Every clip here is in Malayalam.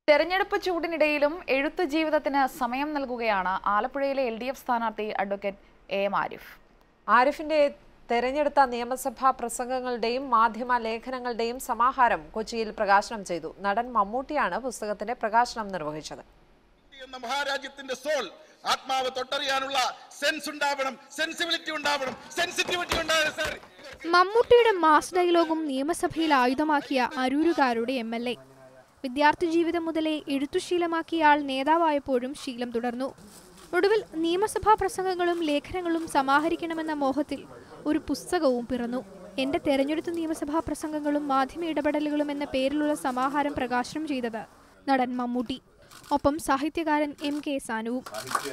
തെരഞ്ഞെടുപ്പ് ചൂടിനിടയിലും എഴുത്തു ജീവിതത്തിന് സമയം നൽകുകയാണ് ആലപ്പുഴയിലെ എൽ ഡി എഫ് സ്ഥാനാർത്ഥി അഡ്വക്കേറ്റ് എ എം ആരിഫ് ആരിഫിന്റെ തെരഞ്ഞെടുത്ത നിയമസഭാ പ്രസംഗങ്ങളുടെയും മാധ്യമ ലേഖനങ്ങളുടെയും സമാഹാരം കൊച്ചിയിൽ പ്രകാശനം ചെയ്തു നടൻ മമ്മൂട്ടിയാണ് പുസ്തകത്തിന്റെ പ്രകാശനം നിർവഹിച്ചത് എന്ന മഹാരാജ്യത്തിന്റെ സോൾ ആത്മാവ് തൊട്ടറിയാനുള്ള സെൻസ് ഉണ്ടാവണം സെൻസിബിലിറ്റി ഉണ്ടാവണം സെൻസിറ്റിവിറ്റി ഉണ്ടാവണം സാർ മമ്മൂട്ടിയുടെ മാസ് ഡയലോഗും നിയമസഭയിൽ ആയുധമാക്കിയ അരൂരുകാരുടെ എം എൽ എ വിദ്യാർത്ഥി ജീവിതം മുതലേ എഴുത്തുശീലമാക്കിയ ആൾ നേതാവായപ്പോഴും ശീലം തുടർന്നു ഒടുവിൽ നിയമസഭാ പ്രസംഗങ്ങളും ലേഖനങ്ങളും സമാഹരിക്കണമെന്ന മോഹത്തിൽ ഒരു പുസ്തകവും പിറന്നു എന്റെ തെരഞ്ഞെടുത്ത നിയമസഭാ പ്രസംഗങ്ങളും മാധ്യമ ഇടപെടലുകളും എന്ന പേരിലുള്ള സമാഹാരം പ്രകാശനം ചെയ്തത് നടൻ മമ്മൂട്ടി ഒപ്പം സാഹിത്യകാരൻ എം കെ സാനുവും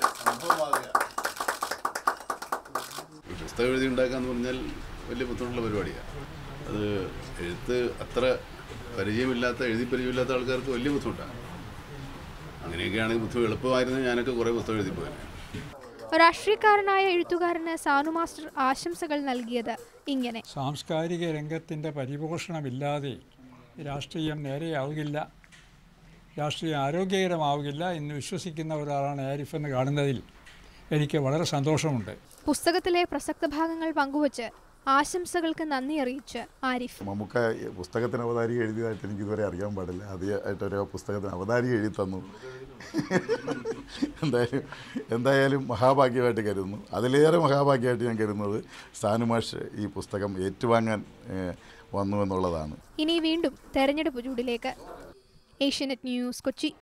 ഒരു പുസ്തകം എഴുതി ഉണ്ടാക്കുക എന്ന് പറഞ്ഞാൽ വലിയ ബുദ്ധിമുട്ടുള്ള പരിപാടിയാണ് അത് എഴുത്ത് അത്ര പരിചയമില്ലാത്ത എഴുതി പരിചയമില്ലാത്ത ആൾക്കാർക്ക് വലിയ ബുദ്ധിമുട്ടാണ് അങ്ങനെയൊക്കെയാണെങ്കിൽ ബുദ്ധി എളുപ്പമായിരുന്നു ഞാനൊക്കെ കുറേ പുസ്തകം എഴുതി പോയത് രാഷ്ട്രീയക്കാരനായ എഴുത്തുകാരന് സാനു മാസ്റ്റർ ആശംസകൾ നൽകിയത് ഇങ്ങനെ സാംസ്കാരിക രംഗത്തിൻ്റെ പരിപോഷണമില്ലാതെ രാഷ്ട്രീയം നേരെയാവുകയില്ല രാഷ്ട്രീയം ആരോഗ്യകരമാവുകയില്ല എന്ന് വിശ്വസിക്കുന്ന ഒരാളാണ് ആരിഫ് എന്ന് കാണുന്നതിൽ എനിക്ക് വളരെ സന്തോഷമുണ്ട് പുസ്തകത്തിലെ പ്രസക്ത ഭാഗങ്ങൾ പങ്കുവച്ച് ആശംസകൾക്ക് നന്ദി അറിയിച്ച് ആരിഫ് മമ്മൂക്ക പുസ്തകത്തിന് അവതാരിക എഴുതിയതായിട്ട് എനിക്ക് ഇതുവരെ അറിയാൻ പാടില്ല ആദ്യമായിട്ട് ഒരു പുസ്തകത്തിന് അവതാരിക എഴുതി തന്നു എന്തായാലും എന്തായാലും മഹാഭാഗ്യമായിട്ട് കരുതുന്നു അതിലേറെ മഹാഭാഗ്യമായിട്ട് ഞാൻ കരുതുന്നത് സാനുമാഷ് ഈ പുസ്തകം ഏറ്റുവാങ്ങാൻ ഏഹ്, വന്നു എന്നുള്ളതാണ് ഇനി വീണ്ടും തെരഞ്ഞെടുപ്പ് ചൂടിലേക്ക് ഏഷ്യനെറ്റ് ന്യൂസ് കൊച്ചി